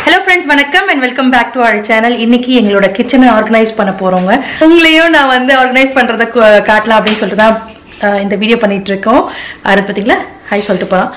Hello friends வணக்கம் and welcome back to our channel இன்னைக்கு எங்களோட கிச்சனை ஆர்கனைஸ் பண்ண போறோங்க உங்களையும் நான் வந்து ஆர்கனைஸ் பண்றதை கு- காட்டலாம் அப்படின்னு சொல்லிட்டு தான் அஹ், இந்த வீடியோ பண்ணிட்டு இருக்கோம் அதை பார்த்தீங்களா ஹாய் சொல்லிட்டு போகிறோம்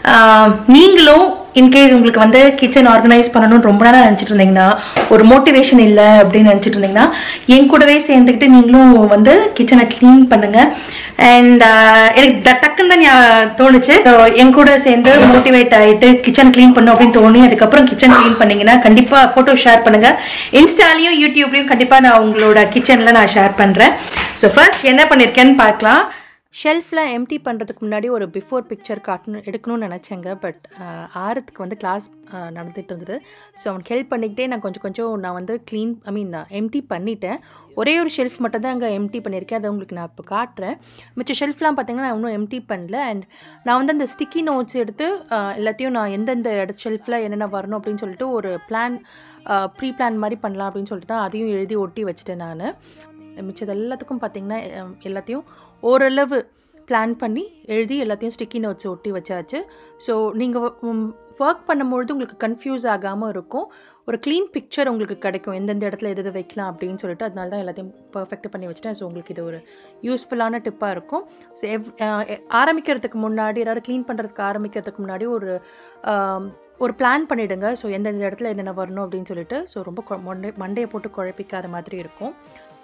நீங்களும் இன்கேஸ் உங்களுக்கு வந்து கிச்சன் ஆர்கனைஸ் பண்ணணும்னு ரொம்ப நேரம் நினச்சிட்டு இருந்தீங்கன்னா ஒரு மோட்டிவேஷன் இல்லை அப்படின்னு நினச்சிட்டு இருந்தீங்கன்னா என் கூடவே சேர்ந்துக்கிட்டு நீங்களும் வந்து கிச்சனை க்ளீன் பண்ணுங்க அண்ட் எனக்கு ட- டக்குன்னு தான் ஞா- தோணுச்சு So, என் கூட சேர்ந்து மோட்டிவேட் ஆயிட்டு கிச்சன் க்ளீன் பண்ணும் அப்படின்னு தோணி அதுக்கப்புறம் கிச்சன் க்ளீன் பண்ணீங்கன்னா கண்டிப்பா ஃபோட்டோ ஷேர் பண்ணுங்க இன்ஸ்டாலையும் யூடியூப்லையும் கண்டிப்பா நான் உங்களோட கிச்சன்ல நான் ஷேர் பண்றேன் ஸோ ஃபர்ஸ்ட் என்ன பண்ணியிருக்கேன்னு பார்க்கலாம் ஷெல்ஃபில் எம்டி பண்ணுறதுக்கு முன்னாடி ஒரு பிஃபோர் பிக்சர் காட்டணும் எடுக்கணும்னு நினச்சேங்க பட் ஆறுத்துக்கு வந்து கிளாஸ் நடந்துட்டு இருந்தது ஸோ அவனுக்கு ஹெல்ப் பண்ணிக்கிட்டே நான் கொஞ்சம் கொஞ்சம் நான் வந்து க்ளீன் ஐ மீன் எம்டி பண்ணிட்டேன் ஒரே ஒரு ஷெல்ஃப் மட்டும் தான் அங்கே எம்டி பண்ணியிருக்கேன் அதை உங்களுக்கு நான் இப்போ காட்டுறேன் மிச்ச ஷெல்ஃப்லாம் பார்த்தீங்கன்னா நான் இன்னும் எம்டி பண்ணல அண்ட் நான் வந்து அந்த ஸ்டிக்கி நோட்ஸ் எடுத்து ஆஹ், எல்லாத்தையும் நான் எந்தெந்த இட ஷெல்ஃபில் என்னென்ன வரணும் அப்படின்னு சொல்லிட்டு ஒரு பிளான் ப்ரீ பிளான் மாதிரி பண்ணலாம் அப்படின்னு சொல்லிட்டு தான் அதையும் எழுதி ஒட்டி வச்சுட்டேன் நான் மிச்சது எல்லாத்துக்கும் பார்த்தீங்கன்னா அஹ், எல்லாத்தையும் ஓரளவு பிளான் பண்ணி எழுதி எல்லாத்தையும் ஸ்டிக்கி நோட்ஸ் ஒட்டி வச்சாச்சு ஸோ நீங்கள் ஒர்க் பண்ணும்பொழுது உங்களுக்கு கன்ஃபியூஸ் ஆகாமல் இருக்கும் ஒரு க்ளீன் பிக்சர் உங்களுக்கு கிடைக்கும் எந்தெந்த இடத்துல எது எது வைக்கலாம் அப்படின்னு சொல்லிட்டு அதனால தான் எல்லாத்தையும் பர்ஃபெக்டாக பண்ணி வச்சுட்டேன் ஸோ உங்களுக்கு இது ஒரு யூஸ்ஃபுல்லான டிப்பாக இருக்கும் ஸோ எவ் அஹ், எ- ஆரம்பிக்கிறதுக்கு முன்னாடி ஏதாவது க்ளீன் பண்ணுறதுக்கு ஆரம்பிக்கிறதுக்கு முன்னாடி ஒரு ஆம், ஒரு பிளான் பண்ணிவிடுங்க ஸோ எந்தெந்த இடத்துல என்னென்ன வரணும் அப்படின்னு சொல்லிட்டு ஸோ ரொம்ப கொ- மண்டே மண்டையை போட்டு குழப்பிக்காத மாதிரி இருக்கும்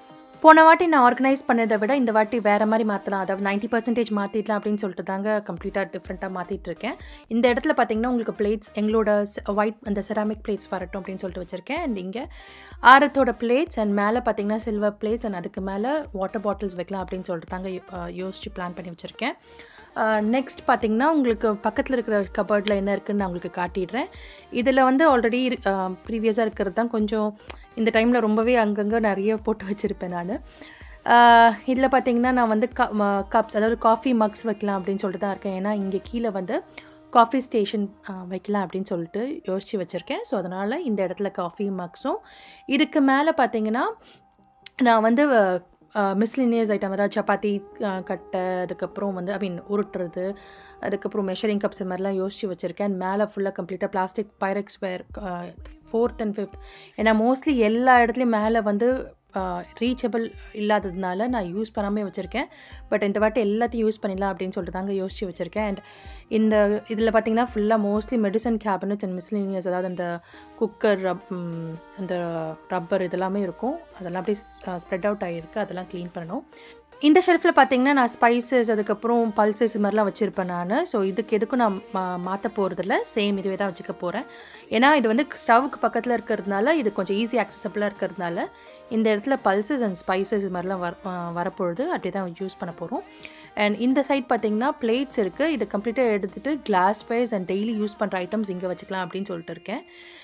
போன வாட்டி நான் ஆர்கனைஸ் பண்ணதை விட இந்த வாட்டி வேறு மாதிரி மாற்றலாம் அதாவது 90% பர்சன்டேஜ் மாற்றிடலாம் அப்படின்னு சொல்லிட்டு தாங்க கம்ப்ளீட்டாக டிஃப்ரெண்ட்டாக மாற்றிட்டு இருக்கேன் இந்த இடத்துல பார்த்தீங்கன்னா உங்களுக்கு பிளேட்ஸ் எங்களோட ஒயிட் அந்த செராமிக் பிளேட்ஸ் வரட்டும் அப்படின்னு சொல்லிட்டு வச்சுருக்கேன் அண்ட் இங்கே ஆரத்தோட பிளேட்ஸ் அண்ட் மேலே பார்த்தீங்கன்னா சில்வர் பிளேட்ஸ் அண்ட் அதுக்கு மேலே வாட்டர் பாட்டில்ஸ் வைக்கலாம் அப்படின்னு சொல்லிட்டு தாங்க யோ- அஹ் யோசிச்சு பிளான் பண்ணி வச்சுருக்கேன் நெக்ஸ்ட் பார்த்தீங்கன்னா உங்களுக்கு பக்கத்தில் இருக்கிற கபர்டில் என்ன இருக்குன்னு நான் உங்களுக்கு காட்டிடுறேன் இதில் வந்து ஆல்ரெடி ப்ரீவியஸாக இருக்கிறது தான் கொஞ்சம் இந்த டைமில் ரொம்பவே அங்கங்கே நிறைய போட்டு வச்சுருப்பேன் நான் இதில் பார்த்தீங்கன்னா நான் வந்து கப்ஸ் அதாவது காஃபி மக்ஸ் வைக்கலாம் அப்படின்னு சொல்லிட்டு தான் இருக்கேன் ஏன்னா இங்கே கீழே வந்து காஃபி ஸ்டேஷன் வைக்கலாம் அப்படின்னு சொல்லிட்டு யோசித்து வச்சுருக்கேன் ஸோ அதனால் இந்த இடத்துல காஃபி மக்ஸும் இதுக்கு மேலே பார்த்தீங்கன்னா நான் வந்து மிஸ்லினியஸ் ஐட்டம் அதாவது சப்பாத்தி அஹ், கட்டை அதுக்கப்புறம் வந்து ஐ மீன் உருட்டுறது அதுக்கப்புறம் மெஷரிங் கப்ஸ் இது மாதிரிலாம் யோசிச்சு வச்சுருக்கேன் மேலே ஃபுல்லாக கம்ப்ளீட்டாக plastic pyrex ware fourth and fifth ஏன்னா மோஸ்ட்லி எல்லா இடத்துலையும் மேலே வந்து ரீச்சபிள் இல்லாததுனால நான் யூஸ் பண்ணாமே வச்சுருக்கேன் பட் இந்த வாட்டி எல்லாத்தையும் யூஸ் பண்ணிடலாம் அப்படின்னு சொல்லிட்டு தாங்க யோசிச்சு வச்சுருக்கேன் அண்ட் இந்த இதில் பார்த்தீங்கன்னா ஃபுல்லாக mostly medicine cabinets and miscellaneous அதாவது அந்த குக்கர் ரப் ம், அந்த ரப்பர் இதெல்லாமே இருக்கும் அதெல்லாம் அப்படியே ஸ்ப்ரெட் அவுட் ஆகிருக்கு அதெல்லாம் க்ளீன் பண்ணணும் இந்த ஷெல்ஃபில் பார்த்தீங்கன்னா நான் ஸ்பைசஸ் அதுக்கப்புறம் பல்சஸ் இது மாதிரிலாம் வச்சுருப்பேன் நான் ஸோ இதுக்கு எதுக்கும் நான் மா மாற்ற போகிறதில்ல சேம் இதுவே தான் வச்சுக்க போகிறேன் ஏன்னா இது வந்து ஸ்டவ்வுக்கு பக்கத்தில் இருக்கிறதுனால இது கொஞ்சம் ஈஸி ஆக்சசபிளாக இருக்கிறதுனால இந்த இடத்துல பல்சஸ் அண்ட் ஸ்பைசஸ் இது மாதிரிலாம் வர ஆ, வரப்பொழுது அப்படி தான் யூஸ் பண்ண போகிறோம் அண்ட் இந்த சைட் பார்த்தீங்கன்னா பிளேட்ஸ் இருக்குது இதை கம்ப்ளீட்டாக எடுத்துகிட்டு glass wise and daily use பண்ணுற ஐட்டம்ஸ் இங்கே வச்சுக்கலாம் அப்படின்னு சொல்லிட்டு இருக்கேன்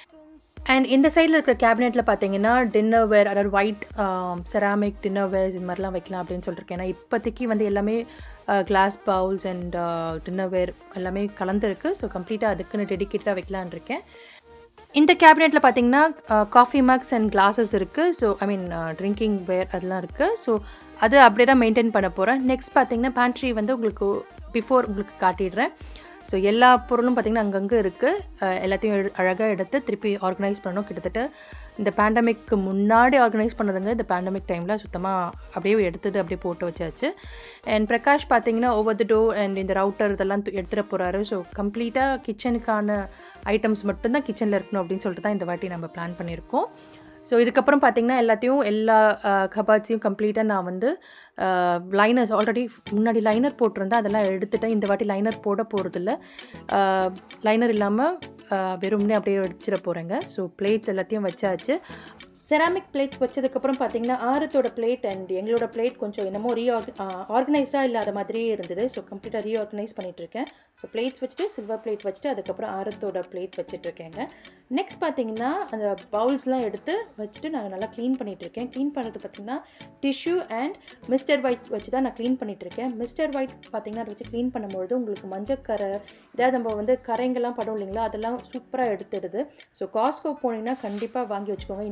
அண்ட் இந்த சைடில் இருக்கிற கேபினெட்டில் பார்த்தீங்கன்னா டின்னர் வேர் அதாவது ஒயிட் செராமிக் டின்னர் வேர்ஸ் இது மாதிரிலாம் வைக்கலாம் அப்படின்னு சொல்லியிருக்கேன் ஏன்னா இப்போதைக்கு வந்து எல்லாமே glass bowls and dinner ware எல்லாமே கலந்துருக்கு ஸோ கம்ப்ளீட்டாக அதுக்குன்னு டெடிக்கேட்டாக வைக்கலான்னு இருக்கேன் இந்த கேபினெட்டில் பார்த்தீங்கன்னா காஃபி மக்ஸ் அண்ட் கிளாஸஸ் இருக்குது so I mean drinking ware அதெல்லாம் இருக்குது ஸோ அது அப்படியே தான் மெயின்டைன் பண்ண போகிறேன் நெக்ஸ்ட் பார்த்தீங்கன்னா பேண்ட்ரி வந்து உங்களுக்கு பிஃபோர் உங்களுக்கு காட்டிடுறேன் ஸோ எல்லா பொருளும் பார்த்திங்கன்னா அங்கங்கே இருக்குது எல்லாத்தையும் அழகாக எடுத்து திருப்பி ஆர்கனைஸ் பண்ணணும் கிட்டத்தட்ட இந்த பேண்டமிக்கு முன்னாடி ஆர்கனைஸ் பண்ணதுங்க இந்த பேண்டமிக் டைமில் சுத்தமாக அப்படியே எடுத்தது அப்படியே போட்டு வச்சாச்சு அண்ட் பிரகாஷ் பார்த்தீங்கன்னா ஓவர் த டோர் அண்ட் இந்த ரவுட்டர் இதெல்லாம் து- எடுத்துகிட்டு போகிறாரு ஸோ கம்ப்ளீட்டாக கிச்சனுக்கான ஐட்டம்ஸ் மட்டும்தான் கிச்சனில் இருக்கணும் அப்படின்னு சொல்லிட்டு தான் இந்த வாட்டி நம்ம பிளான் பண்ணியிருக்கோம் ஸோ இதுக்கப்புறம் பார்த்தீங்கன்னா எல்லாத்தையும் எல்லா கபாட்ஸையும் கம்ப்ளீட்டாக நான் வந்து லைனர்ஸ் ஆல்ரெடி முன்னாடி லைனர் போட்டிருந்தேன் அதெல்லாம் எடுத்துட்டேன் இந்த வாட்டி லைனர் போட போகிறதில்ல லைனர் இல்லாமல் வெறும்னே அப்படியே வச்சிட போகிறேங்க ஸோ பிளேட்ஸ் எல்லாத்தையும் வச்சாச்சு செராமிக் பிளேட்ஸ் வச்சதுக்கப்புறம் பார்த்தீங்கன்னா ஆரத்தோட பிளேட் அண்ட் எங்களோட பிளேட் கொஞ்சம் என்னமோ ரீஆர்க ஆர்கனைஸ்டாக இல்லாத மாதிரியே இருந்தது ஸோ கம்ப்ளீட்டாக ரீஆர்கனைஸ் பண்ணிகிட்ருக்கேன் ஸோ பிளேட்ஸ் வச்சுட்டு சில்வர் பிளேட் வச்சுட்டு அதுக்கப்புறம் ஆரத்தோட பிளேட் வச்சுட்ருக்கேங்க நெக்ஸ்ட் பார்த்தீங்கன்னா அந்த பவுல்ஸ்லாம் எடுத்து வச்சுட்டு நான் நல்லா க்ளீன் பண்ணிகிட்ருக்கேன் க்ளீன் பண்ணுறது பார்த்தீங்கன்னா டிஷ்யூ அண்ட் மிஸ்டர் ஒயிட் வச்சு தான் நான் க்ளீன் பண்ணிகிட்ருக்கேன் மிஸ்டர் ஒயிட் பார்த்தீங்கன்னா அதை வச்சு க்ளீன் பண்ணும்பொழுது உங்களுக்கு மஞ்சக்கரை ஏதாவது நம்ம வந்து கரைங்கெல்லாம் படும் இல்லைங்களா அதெல்லாம் சூப்பராக எடுத்துடுது ஸோ காஸ்கோ போனீங்கன்னா கண்டிப்பாக வாங்கி வச்சுக்கோங்க இன்கேஸ்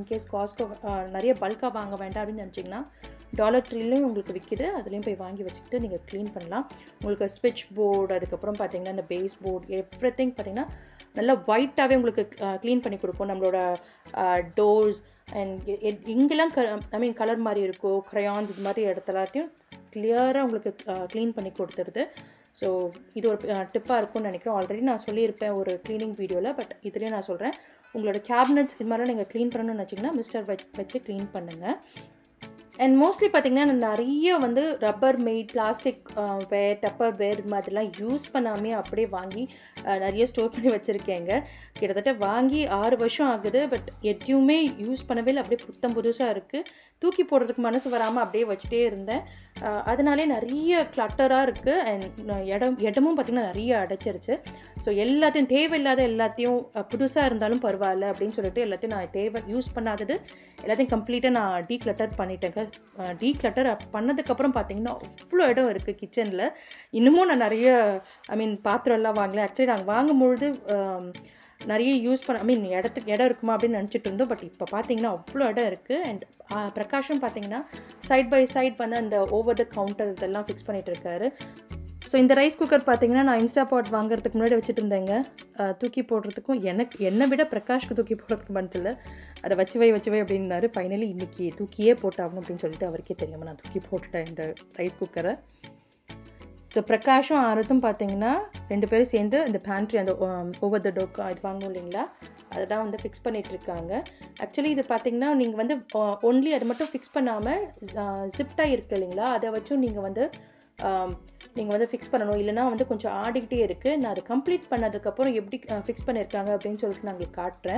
காஸ்ட்கோ நிறைய பல்காக வாங்க வேண்டாம் அப்படின்னு நினச்சிங்கன்னா டாலர் ட்ரீலையும் உங்களுக்கு விற்கிது அதுலேயும் போய் வாங்கி வச்சுக்கிட்டு நீங்கள் க்ளீன் பண்ணலாம் உங்களுக்கு ஸ்விட்ச் போர்டு அதுக்கப்புறம் பார்த்தீங்கன்னா இந்த பேஸ் போர்டு எவ்ரி திங் பார்த்தீங்கன்னா நல்லா ஒயிட்டாகவே உங்களுக்கு க்ளீன் பண்ணி கொடுக்கும் நம்மளோட டோர்ஸ் அண்ட் எங்கெல்லாம் க ஐ மீன் கலர் மாதிரி இருக்கோ க்ரையான்ஸ் இது மாதிரி இடத்துலாத்தையும் கிளியராக உங்களுக்கு க்ளீன் பண்ணி கொடுத்துருது ஸோ இது ஒரு டிப்பாக இருக்கும்னு நினைக்கிறேன் ஆல்ரெடி நான் சொல்லியிருப்பேன் ஒரு க்ளீனிங் வீடியோவில் பட் இதுலேயும் நான் சொல்கிறேன் உங்களோட கேபினட்ஸ் இது மாதிரிலாம் நீங்கள் க்ளீன் பண்ணணும்னு வச்சிங்கன்னா மிஸ்டர் வச்சு வச்சு க்ளீன் பண்ணுங்கள் அண்ட் மோஸ்ட்லி பார்த்தீங்கன்னா நான் நிறைய வந்து rubber mat plastic ware Tupperware இது மாதிரிலாம் யூஸ் பண்ணாமே அப்படியே வாங்கி அஹ், நிறைய ஸ்டோர் பண்ணி வச்சுருக்கேங்க கிட்டத்தட்ட வாங்கி ஆறு வருஷம் ஆகுது பட் எதையுமே யூஸ் பண்ணவே இல்லை அப்படியே புத்தம் புதுசாக இருக்குது தூக்கி போடுறதுக்கு மனசு வராமல் அப்படியே வச்சுட்டே இருந்தேன் அஹ், அதனாலே நிறைய கிளட்டராக இருக்குது அண்ட் இடம் இடமும் பார்த்திங்கன்னா நிறைய அடைச்சிருச்சு ஸோ எல்லாத்தையும் தேவையில்லாத எல்லாத்தையும் புதுசாக இருந்தாலும் பரவாயில்ல அப்படின்னு சொல்லிட்டு எல்லாத்தையும் நான் தேவை யூஸ் பண்ணாதது எல்லாத்தையும் கம்ப்ளீட்டாக நான் டீ கிளட்டர் பண்ணிட்டேங்க டீ கிளட்டர் பண்ணதுக்கப்புறம் பார்த்தீங்கன்னா அவ்வளோ இடம் இருக்குது கிச்சனில் இன்னமும் நான் நிறைய ஐ மீன் பாத்திரம் எல்லாம் வாங்கல ஆக்சுவலி நாங்கள் வாங்கும்பொழுது ஆம், நிறைய யூஸ் பண்ண ஐ மீன் இடத்துக்கு இடம் இருக்குமா அப்படின்னு நினச்சிட்டு இருந்தோம் பட் இப்போ பார்த்தீங்கன்னா அவ்வளோ இடம் இருக்குது அண்ட் பிரகாஷும் பார்த்தீங்கன்னா சைட் பை சைட் வந்து அந்த ஓவர் த கவுண்டர் இதெல்லாம் ஃபிக்ஸ் பண்ணிட்டு இருக்காரு ஸோ இந்த ரைஸ் குக்கர் பார்த்தீங்கன்னா நான் இன்ஸ்டா பாட் வாங்குறதுக்கு முன்னாடி வச்சுட்டு இருந்தேங்க அஹ், தூக்கி போடுறதுக்கும் எனக்கு என்னை விட பிரகாஷ்க்கு தூக்கி போடுறதுக்கு மனசில்ல அதை வச்சு வை வச்சு வை அப்படின்னாரு ஃபைனலி இன்னைக்கு தூக்கியே போட்டாகணும் அப்படின்னு சொல்லிட்டு அவருக்கே தெரியாமல் நான் தூக்கி போட்டுட்டேன் இந்த ரைஸ் குக்கரை ஸோ பிரகாஷும் ஆரத்தும் பார்த்தீங்கன்னா ரெண்டு பேரும் சேர்ந்து இந்த பேண்ட்ரி அந்த ஓவர் த டோக் இது வாங்கணும் இல்லைங்களா அதை தான் வந்து ஃபிக்ஸ் பண்ணிட்டு இருக்காங்க ஆக்சுவலி இது பார்த்தீங்கன்னா நீங்கள் வந்து ஒன்லி அதை மட்டும் ஃபிக்ஸ் பண்ணாமல் ஜிப்டாக இருக்கு இல்லைங்களா அதை வச்சும் நீங்கள் வந்து நீங்கள் வந்து ஃபிக்ஸ் பண்ணணும் இல்லைனா வந்து கொஞ்சம் ஆடிக்கிட்டே இருக்குது நான் அதை கம்ப்ளீட் பண்ணதுக்கப்புறம் எப்படி ஃபிக்ஸ் பண்ணியிருக்காங்க அப்படின்னு சொல்லிட்டு நான் உங்களுக்கு காட்டுறேன்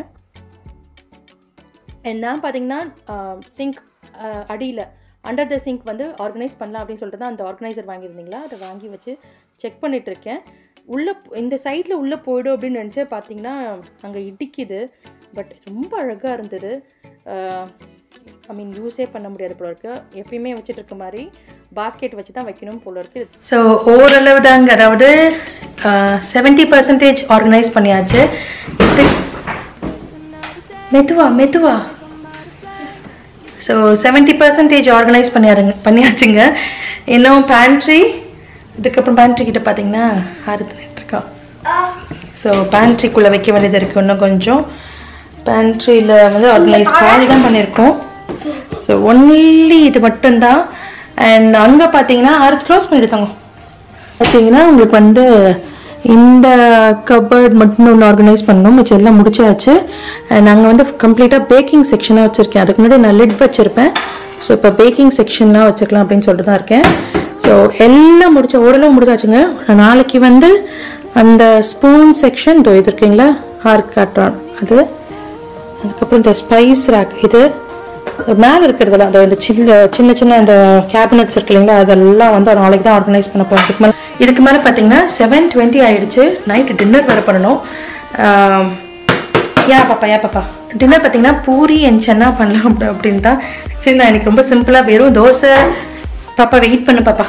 And நான் பார்த்தீங்கன்னா சிங்க் அடியில் அண்டர் த சிங்க் வந்து ஆர்கனைஸ் பண்ணலாம் அப்படின்னு சொல்லிட்டு தான் அந்த ஆர்கனைசர் வாங்கியிருந்தீங்களா அதை வாங்கி வச்சு செக் பண்ணிட்டு இருக்கேன் உள்ளே இந்த சைடில் உள்ளே போயிடும் அப்படின்னு நினச்சி பார்த்தீங்கன்னா அங்கே இடிக்குது பட் ரொம்ப அழகாக இருந்தது ஐ மீன் யூஸே பண்ண முடியாது போல இருக்கு எப்பயுமே வச்சுட்டு இருக்க மாதிரி பாஸ்கெட் வச்சு தான் வைக்கணும் போல இருக்கு ஸோ ஓரளவு தாங்க அதாவது செவன்ட்டி பர்சன்டேஜ் ஆர்கனைஸ் பண்ணியாச்சு மெதுவா மெதுவா ஸோ செவன்ட்டி பர்சன்டேஜ் ஆர்கனைஸ் பண்ணியாருங்க பண்ணியாச்சுங்க இன்னும் பேண்ட்ரி இதுக்கப்புறம் பேண்ட்ரி கிட்ட பார்த்தீங்கன்னா ஆறுத்து இருக்கா ஸோ பேண்ட்ரிக்குள்ளே வைக்க வேண்டியது இருக்குது இன்னும் கொஞ்சம் பேண்ட்ரியில் வந்து ஆர்கனைஸ் பாதி தான் பண்ணியிருக்கோம் ஸோ ஒன்லி இது மட்டும்தான் அண்ட் அங்கே பார்த்தீங்கன்னா ஆறு க்ளோஸ் பண்ணிடுதாங்க பார்த்தீங்கன்னா உங்களுக்கு வந்து இந்த கபர்ட் மட்டும் ஒன்று ஆர்கனைஸ் பண்ணணும் மிச்சம் எல்லாம் முடிச்சாச்சு நாங்கள் வந்து கம்ப்ளீட்டாக பேக்கிங் செக்ஷனாக வச்சுருக்கேன் அதுக்கு முன்னாடி நான் லிட் வச்சுருப்பேன் ஸோ இப்போ பேக்கிங் செக்ஷன்லாம் வச்சுக்கலாம் அப்படின்னு சொல்லிட்டு தான் இருக்கேன் ஸோ எல்லாம் முடிச்ச ஓரளவு முடிச்சாச்சுங்க நாளைக்கு வந்து அந்த ஸ்பூன் செக்ஷன் இதோ இது இருக்கீங்களா ஹார்க் காட்டுறான் அது அதுக்கப்புறம் இந்த ஸ்பைஸ் ரேக் இது மேலே இருக்கிறதுல அந்த இந்த சின்ன சின்ன சின்ன இந்த கேபினட்ஸ் இருக்கு இல்லைங்களா அதெல்லாம் வந்து ஒரு நாளைக்கு தான் ஆர்கனைஸ் பண்ண போகிறோம் இதுக்கு மேலே இதுக்கு மேலே பார்த்தீங்கன்னா செவன் டுவெண்ட்டி ஆயிடுச்சு நைட்டு டின்னர் வேறு பண்ணணும் ஆம், யா பாப்பா யா பாப்பா டின்னர் பார்த்தீங்கன்னா பூரி அண்ட் சென்னா பண்ணலாம் அப்படி அப்படின்னு தான் சரி நான் எனக்கு ரொம்ப சிம்பிளாக வெறும் தோசை பாப்பா வெயிட் பண்ணு பாப்பா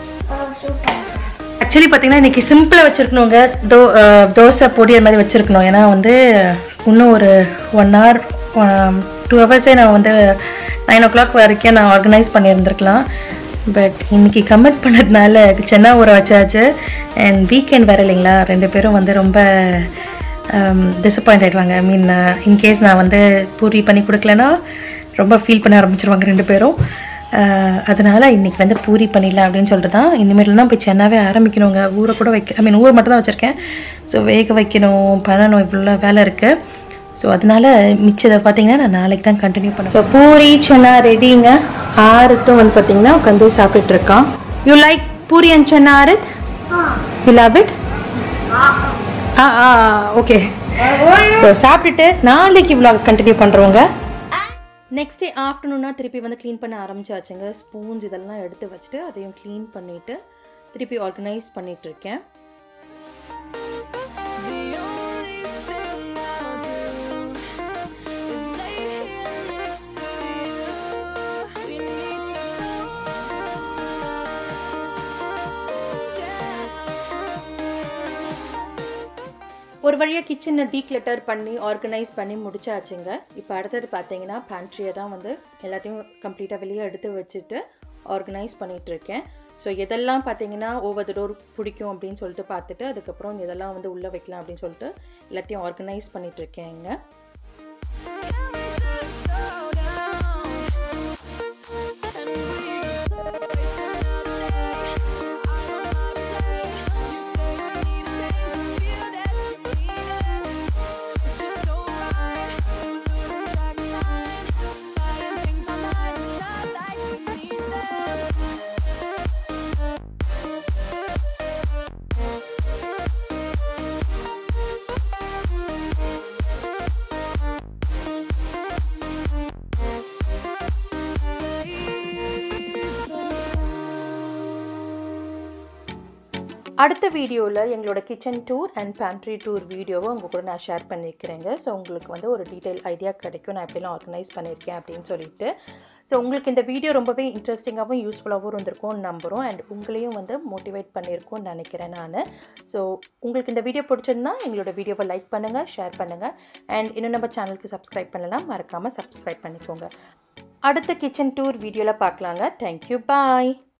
ஆக்சுவலி பார்த்தீங்கன்னா இன்னைக்கு சிம்பிளாக வச்சுருக்கணுங்க தோ அஹ், தோசை பொடி அது மாதிரி வச்சுருக்கணும் ஏன்னா வந்து இன்னும் ஒரு ஒன் ஹவர் டூ ஹவர்ஸே நான் வந்து நைன் ஓ கிளாக் வரைக்கும் நான் ஆர்கனைஸ் பண்ணியிருந்திருக்கலாம் பட் இன்னைக்கு கமிட் பண்ணதுனால சென்னா ஊற வச்சாச்சு அண்ட் வீக்கெண்ட் வேறு இல்லைங்களா ரெண்டு பேரும் வந்து ரொம்ப டிசப்பாயிண்ட் ஆயிடுவாங்க ஐ மீன் இன்கேஸ் நான் வந்து பூரி பண்ணி கொடுக்கலன்னா ரொம்ப ஃபீல் பண்ண ஆரம்பிச்சிருவாங்க ரெண்டு பேரும் அஹ், அதனால இன்னைக்கு வந்து பூரி பண்ணிடலாம் அப்படின்னு சொல்லிட்டு தான் இனிமேல் தான் போய் சென்னாவே ஆரம்பிக்கணுங்க ஊரை கூட வைக்க ஐ மீன் ஊரை மட்டும் தான் வச்சுருக்கேன் ஸோ வேக வைக்கணும் பண்ணணும் இவ்வளோ வேலை இருக்குது ஸோ அதனால மிச்சதை பார்த்தீங்கன்னா நான் நாளைக்கு தான் கண்டினியூ பண்ணேன் ஸோ பூரி சென்னா ரெடிங்க ஆறுட்டும் வந்து பார்த்தீங்கன்னா உட்காந்து சாப்பிட்டுட்டு இருக்கான் you like puri and chana Aarith you love it ah ah okay so சாப்பிட்டுட்டு நாளைக்கு vlog கண்டினியூ பண்ணுறவங்க நெக்ஸ்ட் டே ஆஃப்டர்நூனாக திருப்பி வந்து க்ளீன் பண்ண ஆரம்பிச்சாச்சுங்க ஸ்பூன்ஸ் இதெல்லாம் எடுத்து வச்சுட்டு அதையும் க்ளீன் பண்ணிவிட்டு திருப்பி ஆர்கனைஸ் பண்ணிட்டு இருக்கேன் The only thing I'll do is lay here next to you. We need to slow down. ஒரு வழியாக கிச்சனை டீக்ளட்டர் பண்ணி ஆர்கனைஸ் பண்ணி முடிச்சாச்சுங்க இப்போ அடுத்தது பார்த்தீங்கன்னா பேண்ட்ரியை தான் வந்து எல்லாத்தையும் கம்ப்ளீட்டாக வெளியே எடுத்து வச்சுட்டு ஆர்கனைஸ் பண்ணிகிட்ருக்கேன் ஸோ எதெல்லாம் பார்த்தீங்கன்னா ஒவ்வொரு டோர் பிடிக்கும் அப்படின்னு சொல்லிட்டு பார்த்துட்டு அதுக்கப்புறம் இதெல்லாம் வந்து உள்ளே வைக்கலாம் அப்படின்னு சொல்லிட்டு எல்லாத்தையும் ஆர்கனைஸ் பண்ணிகிட்ருக்கேங்க Can we just slow down? And we can start waste another day. I don't know to say. You say you need a change, feel that you need it. But you're so right, we're losing track of time. Buying things online, it's not like we need them. அடுத்த வீடியோவில் எங்களோட kitchen tour and pantry tour வீடியோவை உங்கள் கூட நான் share பண்ணியிருக்கிறேங்க so உங்களுக்கு வந்து ஒரு டீட்டெயில் ஐடியா கிடைக்கும் நான் எப்படிலாம் ஆர்கனைஸ் பண்ணியிருக்கேன் அப்படின்னு சொல்லிட்டு ஸோ உங்களுக்கு இந்த வீடியோ ரொம்பவே இன்ட்ரெஸ்டிங்காகவும் யூஸ்ஃபுல்லாகவும் இருந்திருக்கும்னு நம்புகிறோம் அண்ட் உங்களையும் வந்து மோட்டிவேட் பண்ணியிருக்கும்னு நினைக்கிறேன் நான் ஸோ உங்களுக்கு இந்த வீடியோ பிடிச்சிருந்தா எங்களோட வீடியோவை லைக் பண்ணுங்கள் ஷேர் பண்ணுங்கள் அண்ட் இன்னும் நம்ம சேனலுக்கு சப்ஸ்கிரைப் பண்ணலாம் மறக்காமல் சப்ஸ்கிரைப் பண்ணிக்கோங்க அடுத்த கிச்சன் டூர் வீடியோவில் பார்க்கலாங்க தேங்க்யூ பாய்